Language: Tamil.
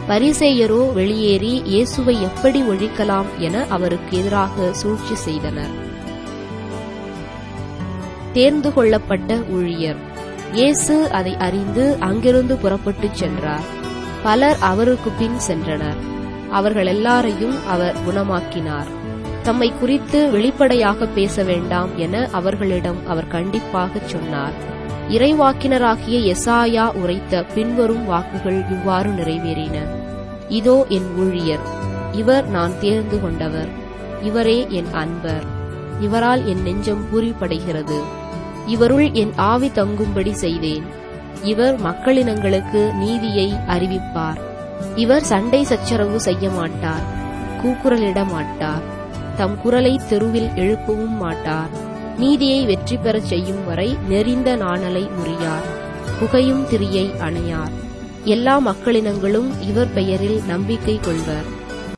பரிசேயரோ வெளியேறி இயேசுவை எப்படி ஒழிக்கலாம் என அவருக்கு எதிராக சூழ்ச்சி செய்தனர் தேர்ந்து கொள்ளப்பட்ட ஊழியர் இயேசு அதை அறிந்து அங்கிருந்து புறப்பட்டுச் சென்றார் பலர் அவருக்கு பின் சென்றனர் அவர்கள் எல்லாரையும் அவர் குணமாக்கினார் தம்மை குறித்து வெளிப்படையாக பேச வேண்டாம் என அவர்களிடம் அவர் கண்டிப்பாகச் சொன்னார் இறைவாக்கினராகிய எசாயா உரைத்த பின்வரும் வாக்குகள் இவ்வாறு நிறைவேறின இதோ என் ஊழியர் இவர் நான் தேர்ந்து கொண்டவர் இவரே என் அன்பர் இவரால் என் நெஞ்சம் பூரிப்படைகிறது இவருள் என் ஆவி தங்கும்படி செய்தேன் இவர் மக்களினங்களுக்கு நீதியை அறிவிப்பார் இவர் சண்டை சச்சரவு செய்ய மாட்டார் கூக்குரலிட மாட்டார் தம் குரலை தெருவில் எழுப்பவும் மாட்டார் நீதியை வெற்றி பெறச் செய்யும் வரை நெறிந்த நாணலை முறியார் புகையும் திரியை அணையார் எல்லா மக்களினங்களும் இவர் பெயரில் நம்பிக்கை கொள்வர்